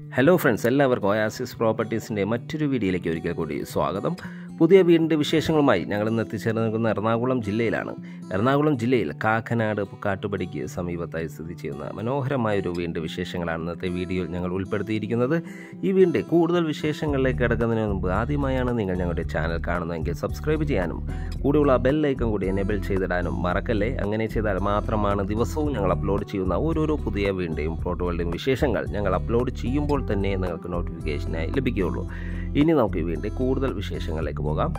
hello friends എല്ലാവർക്കും Oasis പ്രോപ്പർട്ടീസിൻ്റെ മറ്റൊരു വീഡിയോയിലേക്ക് ഒരിക്കൽ കൂടി സ്വാഗതം പുതിയ വീടിൻ്റെ വിശേഷങ്ങളുമായി ഞങ്ങൾ ഇന്ന് എത്തിച്ചേർന്ന് നിൽക്കുന്ന എറണാകുളം ജില്ലയിലാണ് എറണാകുളം ജില്ലയിൽ കാക്കനാട് കാട്ടുപടിക്ക് സമീപത്തായി സ്ഥിതി ചെയ്യുന്ന മനോഹരമായൊരു വീടിൻ്റെ വിശേഷങ്ങളാണ് ഇന്നത്തെ വീഡിയോയിൽ ഞങ്ങൾ ഉൾപ്പെടുത്തിയിരിക്കുന്നത് ഈ വീടിൻ്റെ കൂടുതൽ വിശേഷങ്ങളിലേക്ക് കിടക്കുന്നതിന് മുമ്പ് ആദ്യമായാണ് നിങ്ങൾ ഞങ്ങളുടെ ചാനൽ കാണുന്നതെങ്കിൽ സബ്സ്ക്രൈബ് ചെയ്യാനും കൂടെയുള്ള ബെൽ ഐക്കൺ കൂടി എനേബിൾ ചെയ്തിടാനും മറക്കല്ലേ അങ്ങനെ ചെയ്താൽ മാത്രമാണ് ദിവസവും ഞങ്ങൾ അപ്ലോഡ് ചെയ്യുന്ന ഓരോരോ പുതിയ വീടിൻ്റെയും പ്ലോട്ടുകളുടെയും വിശേഷങ്ങൾ ഞങ്ങൾ അപ്ലോഡ് ചെയ്യുമ്പോൾ തന്നെ നിങ്ങൾക്ക് നോട്ടിഫിക്കേഷനായി ലഭിക്കുകയുള്ളൂ ഇനി നമുക്ക് ഈ വീടിൻ്റെ കൂടുതൽ വിശേഷങ്ങളിലേക്ക് പോകാം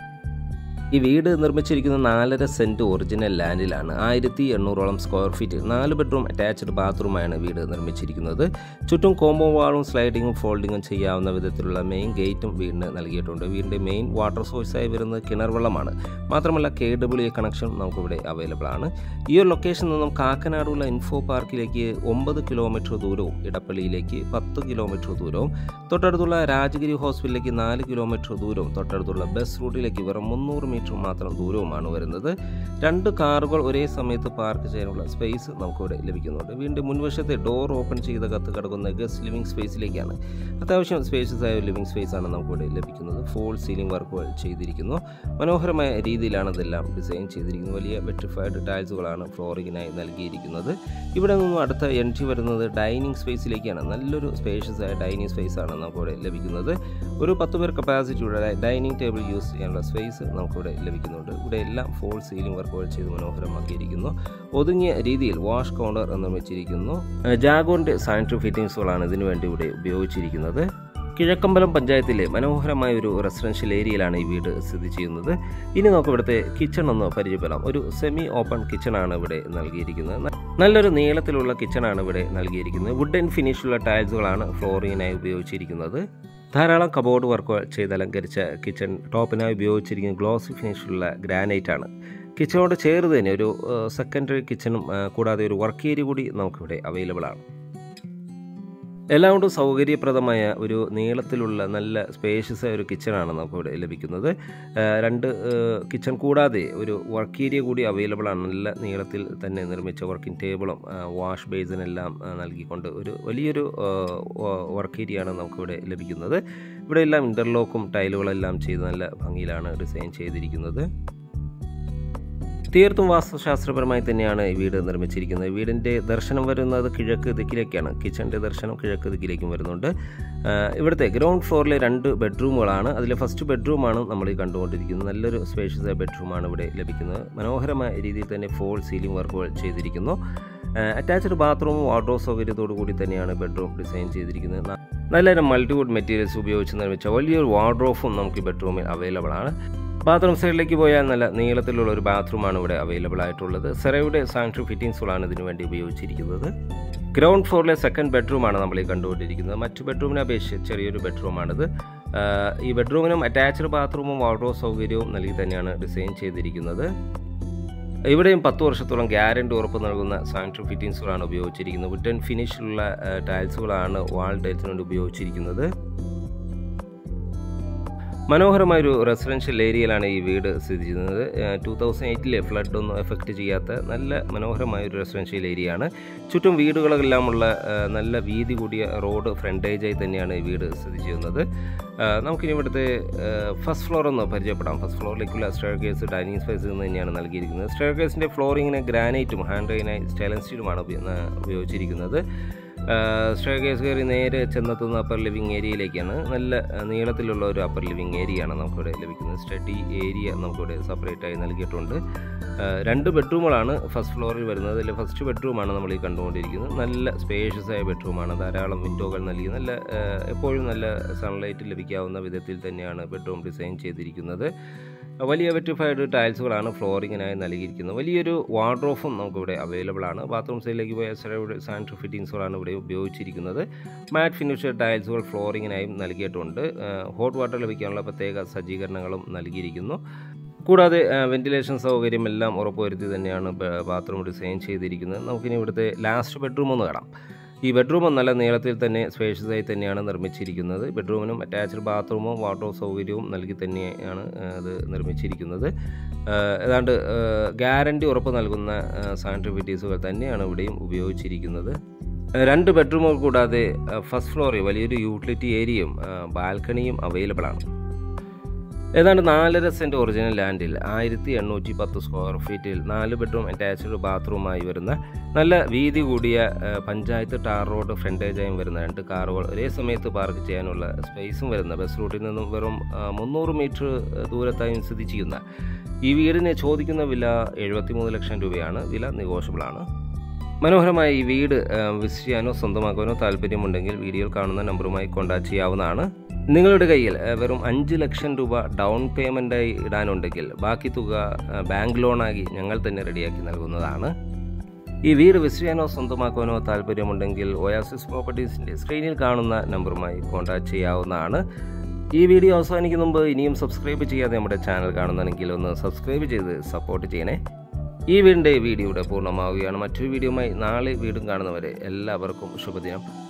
ഈ വീട് നിർമ്മിച്ചിരിക്കുന്ന നാലര സെൻറ്റ് ഒറിജിനൽ ലാൻഡിലാണ് ആയിരത്തി എണ്ണൂറോളം സ്ക്വയർ ഫീറ്റ് നാല് ബെഡ്റൂം അറ്റാച്ച്ഡ് ബാത്റൂമാണ് വീട് നിർമ്മിച്ചിരിക്കുന്നത് ചുറ്റും കോമ്പോ വാളും സ്ലൈഡിങ്ങും ഫോൾഡിങ്ങും ചെയ്യാവുന്ന വിധത്തിലുള്ള മെയിൻ ഗേറ്റും വീടിന് നൽകിയിട്ടുണ്ട് വീടിൻ്റെ മെയിൻ വാട്ടർ സോഴ്സായി വരുന്നത് കിണർ വെള്ളമാണ് മാത്രമല്ല കെ ഡബ്ല്യു എ കണക്ഷൻ നമുക്കിവിടെ അവൈലബിൾ ആണ് ഈ ഒരു ലൊക്കേഷനിൽ നിന്നും കാക്കനാടുള്ള ഇൻഫോ പാർക്കിലേക്ക് ഒമ്പത് കിലോമീറ്റർ ദൂരവും ഇടപ്പള്ളിയിലേക്ക് പത്ത് കിലോമീറ്റർ ദൂരവും തൊട്ടടുത്തുള്ള രാജഗിരി ഹോസ്പിറ്റലിലേക്ക് നാല് കിലോമീറ്റർ ദൂരവും തൊട്ടടുത്തുള്ള ബസ് റൂട്ടിലേക്ക് വെറും മുന്നൂറ് മീറ്റർ മാത്രം ദൂരവുമാണ് വരുന്നത് രണ്ട് കാറുകൾ ഒരേ സമയത്ത് പാർക്ക് ചെയ്യാനുള്ള സ്പേസ് നമുക്കിവിടെ ലഭിക്കുന്നുണ്ട് വീണ്ടും മുൻവശത്തെ ഡോർ ഓപ്പൺ ചെയ്ത കത്ത് കിടക്കുന്ന ഗസ്റ്റ് ലിവിംഗ് സ്പേസിലേക്കാണ് അത്യാവശ്യം സ്പേഷ്യസ് ആയ ലിവിംഗ് സ്പേസ് ആണ് നമുക്കിവിടെ ലഭിക്കുന്നത് ഫോൾ സീലിംഗ് വർക്കുകൾ ചെയ്തിരിക്കുന്നു മനോഹരമായ രീതിയിലാണ് ഇതെല്ലാം ഡിസൈൻ ചെയ്തിരിക്കുന്നത് വലിയ വെട്രിഫൈഡ് ടൈൽസുകളാണ് ഫ്ലോറിങ്ങിനായി നൽകിയിരിക്കുന്നത് ഇവിടെ നിന്നും അടുത്ത എൻട്രി വരുന്നത് ഡൈനിങ് സ്പേസിലേക്കാണ് നല്ലൊരു സ്പേഷ്യസ് ആയ ഡൈനിങ് സ്പേസ് ആണ് നമുക്കിവിടെ ലഭിക്കുന്നത് ഒരു പത്ത് പേർ കപ്പാസിറ്റിയുള്ള ഡൈനിങ് ടേബിൾ യൂസ് ചെയ്യാനുള്ള സ്പേസ് നമുക്കിവിടെ ലഭിക്കുന്നുണ്ട് ഇവിടെ എല്ലാം ഫോൾ സീലിംഗ് വർക്കുകൾ ചെയ്ത് മനോഹരമാക്കിയിരിക്കുന്നു ഒതുങ്ങിയ രീതിയിൽ വാഷ് കൗണ്ടർ നിർമ്മിച്ചിരിക്കുന്നു ജാഗോറിൻ്റെ സാനിറ്ററി ഫിറ്റിംഗ്സുകളാണ് ഇതിനു വേണ്ടി ഇവിടെ ഉപയോഗിച്ചിരിക്കുന്നത് കിഴക്കമ്പലം പഞ്ചായത്തിലെ മനോഹരമായ ഒരു റെസിഡൻഷ്യൽ ഏരിയയിലാണ് ഈ വീട് സ്ഥിതി ചെയ്യുന്നത് ഇനി നമുക്ക് ഇവിടുത്തെ കിച്ചൺ ഒന്ന് പരിചയപ്പെടാം ഒരു സെമി ഓപ്പൺ കിച്ചണാണ് ഇവിടെ നൽകിയിരിക്കുന്നത് നല്ലൊരു നീളത്തിലുള്ള കിച്ചണാണ് ഇവിടെ നൽകിയിരിക്കുന്നത് വുഡൻ ഫിനിഷുള്ള ടൈൽസുകളാണ് ഫ്ലോറിങ്ങിനായി ഉപയോഗിച്ചിരിക്കുന്നത് ധാരാളം കബോർഡ് വർക്കുകൾ ചെയ്ത് അലങ്കരിച്ച കിച്ചൺ ടോപ്പിനായി ഉപയോഗിച്ചിരിക്കുന്ന ഗ്ലോസി ഫിനിഷുള്ള ഗ്രാനൈറ്റ് ആണ് കിച്ചണോട് ചേർന്ന് തന്നെ ഒരു സെക്കൻഡറി കിച്ചണും കൂടാതെ ഒരു വർക്ക് ഏരിയ കൂടി നമുക്കിവിടെ അവൈലബിൾ ആണ് എല്ലാം കൊണ്ടും സൗകര്യപ്രദമായ ഒരു നീളത്തിലുള്ള നല്ല സ്പേഷ്യസ് ആയ ഒരു കിച്ചണാണ് നമുക്കിവിടെ ലഭിക്കുന്നത് രണ്ട് കിച്ചൺ കൂടാതെ ഒരു വർക്ക് ഏരിയ കൂടി അവൈലബിൾ ആണ് നല്ല നീളത്തിൽ തന്നെ നിർമ്മിച്ച വർക്കിംഗ് ടേബിളും വാഷ് ബേസിനെല്ലാം നൽകിക്കൊണ്ട് ഒരു വലിയൊരു വർക്ക് ഏരിയ ആണ് നമുക്കിവിടെ ലഭിക്കുന്നത് ഇവിടെ എല്ലാം ഇൻ്റർലോക്കും ടൈലുകളെല്ലാം ചെയ്ത് നല്ല ഭംഗിയിലാണ് ഡിസൈൻ ചെയ്തിരിക്കുന്നത് തീർത്തും വാസ്തുശാസ്ത്രപരമായി തന്നെയാണ് ഈ വീട് നിർമ്മിച്ചിരിക്കുന്നത് വീടിൻ്റെ ദർശനം വരുന്നത് കിഴക്ക് ദിക്കിലേക്കാണ് കിച്ചൻ്റെ ദർശനം കിഴക്ക് ദിക്കിലേക്കും വരുന്നുണ്ട് ഇവിടുത്തെ ഗ്രൗണ്ട് ഫ്ലോറിലെ രണ്ട് ബെഡ്റൂമുകളാണ് അതിലെ ഫസ്റ്റ് ബെഡ്റൂമാണ് നമ്മൾ ഈ കണ്ടുകൊണ്ടിരിക്കുന്നത് നല്ലൊരു സ്പേഷ്യസ് ബെഡ്റൂമാണ് ഇവിടെ ലഭിക്കുന്നത് മനോഹരമായ രീതിയിൽ തന്നെ ഫോൾ സീലിംഗ് വർക്കുകൾ ചെയ്തിരിക്കുന്നു അറ്റാച്ച്ഡ് ബാത്റൂമും വാർഡ്രോബ് സൗകര്യത്തോടു കൂടി തന്നെയാണ് ബെഡ്റൂം ഡിസൈൻ ചെയ്തിരിക്കുന്നത് നല്ലൊരു മൾട്ടിവുഡ് മെറ്റീരിയൽസ് ഉപയോഗിച്ച് നിർമ്മിച്ച വലിയൊരു വാർഡ്രോഫും നമുക്ക് ഈ ബെഡ്റൂമിൽ അവൈലബിൾ ആണ് ബാത്റൂം സൈഡിലേക്ക് പോയാൽ നല്ല നീളത്തിലുള്ള ഒരു ബാത്റൂമാണ് ഇവിടെ അവൈലബിൾ ആയിട്ടുള്ളത് സെറയുടെ സാനിറ്ററി ഫിറ്റിംഗ്സുകളാണ് ഇതിനു വേണ്ടി ഉപയോഗിച്ചിരിക്കുന്നത് ഗ്രൗണ്ട് ഫ്ലോറിലെ സെക്കൻഡ് ബെഡ്റൂമാണ് നമ്മൾ ഈ കണ്ടുകൊണ്ടിരിക്കുന്നത് മറ്റു ബെഡ്റൂമിനെ അപേക്ഷിച്ച് ചെറിയൊരു ബെഡ്റൂമാണിത് ഈ ബെഡ്റൂമിനും അറ്റാച്ച്ഡ് ബാത്റൂമും വാർഡ്രോബ് സൗകര്യവും നൽകി തന്നെയാണ് ഡിസൈൻ ചെയ്തിരിക്കുന്നത് ഇവിടെയും പത്ത് വർഷത്തോളം ഗ്യാരണ്ടി ഉറപ്പ് നൽകുന്ന സാനിറ്ററി ഫിറ്റിംഗ്സുകളാണ് ഉപയോഗിച്ചിരിക്കുന്നത് വുഡൻ ഫിനിഷിലുള്ള ടൈൽസുകളാണ് വാൾ ടൈൽസിന് വേണ്ടി ഉപയോഗിച്ചിരിക്കുന്നത് മനോഹരമായൊരു റെസിഡൻഷ്യൽ ഏരിയയിലാണ് ഈ വീട് സ്ഥിതി ചെയ്യുന്നത് ടു തൗസൻഡ് എയ്റ്റിലെ ഫ്ലഡ് ഒന്നും എഫക്റ്റ് ചെയ്യാത്ത നല്ല മനോഹരമായൊരു റെസിഡൻഷ്യൽ ഏരിയ ആണ് ചുറ്റും വീടുകളെല്ലാമുള്ള നല്ല വീതി കൂടിയ റോഡ് ഫ്രണ്ടേജായി തന്നെയാണ് ഈ വീട് സ്ഥിതി ചെയ്യുന്നത് നമുക്കിനി ഇവിടുത്തെ ഫസ്റ്റ് ഫ്ലോർ ഒന്ന് പരിചയപ്പെടാം ഫസ്റ്റ് ഫ്ലോറിലേക്കുള്ള സ്റ്റെയർ കേസ് ഡൈനിങ് സ്പേസ് എന്ന് തന്നെയാണ് നൽകിയിരിക്കുന്നത് സ്റ്റെയർ കേസിൻ്റെ ഫ്ലോറിങ്ങിന് ഗ്രാനൈറ്റും ഹാൻഡ് റൈനായി സ്റ്റൈലൻ സ്റ്റീലുമാണ് ഉപയോഗിച്ചിരിക്കുന്നത് സ്റ്റെയർ കേസ് കയറി നേരെ ചെന്നെത്തുന്ന അപ്പർ ലിവിങ് ഏരിയയിലേക്കാണ് നല്ല നീളത്തിലുള്ള ഒരു അപ്പർ ലിവിങ് ഏരിയയാണ് നമുക്കിവിടെ ലഭിക്കുന്നത് സ്റ്റഡി ഏരിയ നമുക്കിവിടെ സെപ്പറേറ്റ് ആയി നൽകിയിട്ടുണ്ട് രണ്ട് ബെഡ്റൂമുകളാണ് ഫസ്റ്റ് ഫ്ലോറിൽ വരുന്നത് അതിൽ ഫസ്റ്റ് ബെഡ്റൂമാണ് നമ്മൾ ഈ കണ്ടുകൊണ്ടിരിക്കുന്നത് നല്ല സ്പേഷ്യസ് ആയ ബെഡ്റൂമാണ് ധാരാളം വിൻഡോകൾ നൽകി നല്ല എപ്പോഴും നല്ല സൺലൈറ്റ് ലഭിക്കാവുന്ന വിധത്തിൽ തന്നെയാണ് ബെഡ്റൂം ഡിസൈൻ ചെയ്തിരിക്കുന്നത് വലിയ വെറ്റിഫൈഡ് ടൈൽസുകളാണ് ഫ്ലോറിങ്ങിനായി നൽകിയിരിക്കുന്നത് വലിയൊരു വാർഡ്രോഫും നമുക്കിവിടെ അവൈലബിൾ ആണ് ബാത്റൂം സൈഡിലേക്ക് പോയ സാനിറ്ററി ഫിറ്റിംഗ്സുകളാണ് ഇവിടെ ഉപയോഗിച്ചിരിക്കുന്നത് മാറ്റ് ഫിനിഷ് ടൈൽസുകൾ ഫ്ലോറിങ്ങിനായും നൽകിയിട്ടുണ്ട് ഹോട്ട് വാട്ടർ ലഭിക്കാനുള്ള പ്രത്യേക സജ്ജീകരണങ്ങളും നൽകിയിരിക്കുന്നു കൂടാതെ വെന്റിലേഷൻ സൗകര്യം എല്ലാം ഉറപ്പുവരുത്തി തന്നെയാണ് ബാത്റൂം ഡിസൈൻ ചെയ്തിരിക്കുന്നത് നമുക്കിനി ഇവിടുത്തെ ലാസ്റ്റ് ബെഡ്റൂം ഒന്ന് കാണാം ഈ ബെഡ്റൂം നല്ല നീളത്തിൽ തന്നെ സ്പേഷ്യസ് ആയി തന്നെയാണ് നിർമ്മിച്ചിരിക്കുന്നത് ബെഡ്റൂമിനും അറ്റാച്ച്ഡ് ബാത്റൂമും വാട്ടർ സൗകര്യവും നൽകി തന്നെയാണ് അത് നിർമ്മിച്ചിരിക്കുന്നത് ഏതാണ്ട് ഗ്യാരണ്ടി ഉറപ്പ് നൽകുന്ന സാനിറ്ററി ഫിറ്റീസുകൾ തന്നെയാണ് ഇവിടെയും ഉപയോഗിച്ചിരിക്കുന്നത് രണ്ട് ബെഡ്റൂമുകൾ കൂടാതെ അഹ്, ഫസ്റ്റ് ഫ്ലോറിൽ വലിയൊരു യൂട്ടിലിറ്റി ഏരിയയും അഹ്, ബാൽക്കണിയും അവൈലബിൾ ആണ് ഏതാണ്ട് നാലര സെൻറ്റ് ഒറിജിനൽ ലാൻഡിൽ ആയിരത്തി എണ്ണൂറ്റി പത്ത് സ്ക്വയർ ഫീറ്റിൽ നാല് ബെഡ്റൂം അറ്റാച്ച്ഡ് ബാത്റൂമായി വരുന്ന നല്ല വീതി കൂടിയ അഹ്, പഞ്ചായത്ത് ടാർ റോഡ് ഫ്രണ്ടേജായും വരുന്ന രണ്ട് കാറുകൾ ഒരേ സമയത്ത് പാർക്ക് ചെയ്യാനുള്ള സ്പേസും വരുന്ന ബസ് റൂട്ടിൽ നിന്നും വെറും അഹ്, മുന്നൂറ് മീറ്റർ ദൂരത്തായും സ്ഥിതി ചെയ്യുന്ന ഈ വീടിന് ചോദിക്കുന്ന വില എഴുപത്തിമൂന്ന് ലക്ഷം രൂപയാണ് വില നെഗോഷ്യബിൾ ആണ് മനോഹരമായ ഈ വീട് അഹ്, വിസിറ്റ് ചെയ്യാനോ സ്വന്തമാക്കാനോ താല്പര്യമുണ്ടെങ്കിൽ വീഡിയോയിൽ കാണുന്ന നമ്പറുമായി കോൺടാക്ട് ചെയ്യാവുന്നതാണ് നിങ്ങളുടെ കയ്യിൽ അഹ്, വെറും അഞ്ച് ലക്ഷം രൂപ ഡൗൺ പേയ്മെൻറ്റായി ഇടാനുണ്ടെങ്കിൽ ബാക്കി തുക അഹ്, ബാങ്ക് ലോണാക്കി ഞങ്ങൾ തന്നെ റെഡിയാക്കി നൽകുന്നതാണ് ഈ വീട് വിസിറ്റ് ചെയ്യാനോ സ്വന്തമാക്കാനോ താല്പര്യമുണ്ടെങ്കിൽ ഒയാസിസ് പ്രോപ്പർട്ടീസിൻ്റെ സ്ക്രീനിൽ കാണുന്ന നമ്പറുമായി കോൺടാക്ട് ചെയ്യാവുന്നതാണ് ഈ വീഡിയോ അവസാനിക്കുന്ന മുമ്പ് ഇനിയും സബ്സ്ക്രൈബ് ചെയ്യാതെ നമ്മുടെ ചാനൽ കാണുന്നുണ്ടെങ്കിൽ ഒന്ന് സബ്സ്ക്രൈബ് ചെയ്ത് സപ്പോർട്ട് ചെയ്യണേ ഈ വീടിൻ്റെ വീഡിയോ ഇവിടെ പൂർണ്ണമാവുകയാണ് മറ്റൊരു വീഡിയോയുമായി നാളെ വീണ്ടും കാണുന്നവരെ എല്ലാവർക്കും ശുഭദിനം